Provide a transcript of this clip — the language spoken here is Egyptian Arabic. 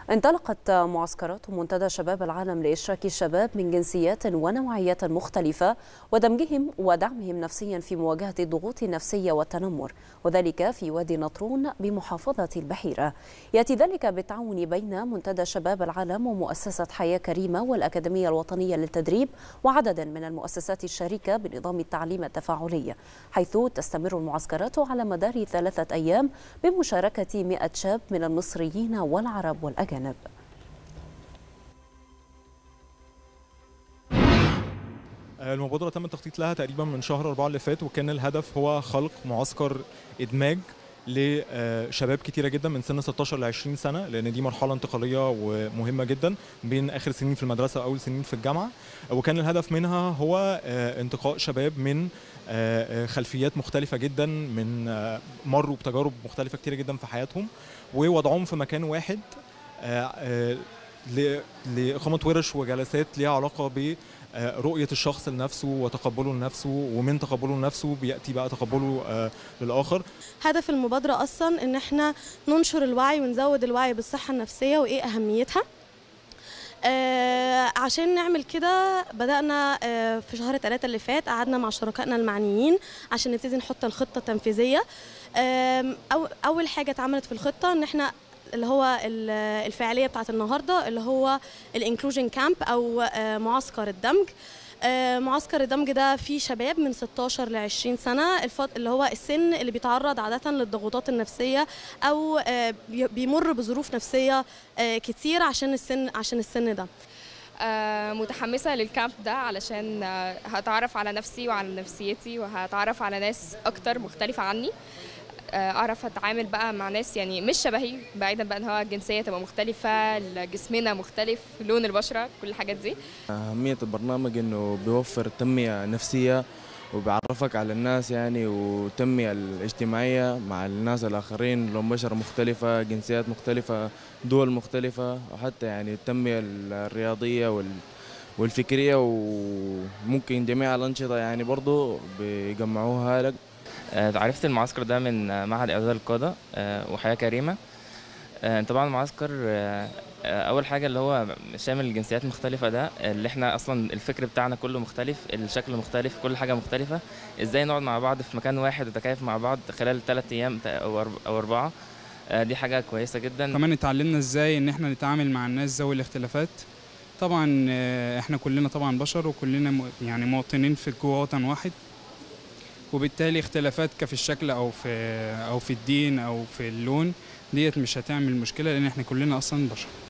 انطلقت معسكرات منتدى شباب العالم لإشراك الشباب من جنسيات ونوعيات مختلفة ودمجهم ودعمهم نفسيا في مواجهة الضغوط النفسية والتنمر وذلك في وادي نطرون بمحافظة البحيرة يأتي ذلك بالتعاون بين منتدى شباب العالم ومؤسسة حياة كريمة والأكاديمية الوطنية للتدريب وعدد من المؤسسات الشريكة بنظام التعليم التفاعلي حيث تستمر المعسكرات على مدار ثلاثة أيام بمشاركة 100 شاب من المصريين والعرب والأجانب الأجانب المبادرة تم التخطيط لها تقريبا من شهر أربعة اللي فات وكان الهدف هو خلق معسكر إدماج لشباب كتيرة جدا من سن 16 ل 20 سنة لأن دي مرحلة انتقالية ومهمة جدا بين آخر سنين في المدرسة وأول سنين في الجامعة وكان الهدف منها هو انتقاء شباب من خلفيات مختلفة جدا من مروا بتجارب مختلفة كتيرة جدا في حياتهم ووضعهم في مكان واحد لإقامة ورش وجلسات ليها علاقة برؤية الشخص لنفسه وتقبله لنفسه ومن تقبله لنفسه بيأتي بقى تقبله للآخر هدف المبادرة أصلا إن احنا ننشر الوعي ونزود الوعي بالصحة النفسية وإيه أهميتها آه عشان نعمل كده بدأنا آه في شهر ثلاثة اللي فات قعدنا مع شركائنا المعنيين عشان نبتدي نحط الخطة التنفيذية آه أو أول حاجة اتعملت في الخطة إن احنا اللي هو الفعاليه بتاعت النهارده اللي هو الانكلوجن كامب او معسكر الدمج معسكر الدمج ده فيه شباب من 16 ل 20 سنه اللي هو السن اللي بيتعرض عاده للضغوطات النفسيه او بيمر بظروف نفسيه كتير عشان السن عشان السن ده متحمسة للكامب ده علشان هتعرف على نفسي وعلى نفسيتي وهتعرف على ناس أكتر مختلفة عني اعرف اتعامل بقى مع ناس يعني مش شبهي بعيدا بقى ان هو الجنسيه تبقى مختلفه جسمنا مختلف لون البشره كل الحاجات دي اهميه البرنامج انه بيوفر تنميه نفسيه وبيعرفك على الناس يعني وتنمية الاجتماعية مع الناس الآخرين لون بشرة مختلفة جنسيات مختلفة دول مختلفة وحتى يعني التنمية الرياضية والفكرية وممكن جميع الأنشطة يعني برضو بيجمعوها لك عرفت المعسكر ده من معهد إعداد القادة وحياة كريمة طبعا المعسكر أول حاجة اللي هو شامل الجنسيات المختلفة ده اللي احنا أصلا الفكر بتاعنا كله مختلف الشكل مختلف كل حاجة مختلفة ازاي نقعد مع بعض في مكان واحد وتكيف مع بعض خلال ثلاث أيام أو أربعة دي حاجة كويسة جدا كمان اتعلمنا ازاي ان احنا نتعامل مع الناس ذوي الاختلافات طبعا احنا كلنا طبعا بشر وكلنا يعني مواطنين في جوه وطن واحد وبالتالي اختلافات كفي الشكل او في او في الدين او في اللون ديت مش هتعمل مشكله لان احنا كلنا اصلا بشر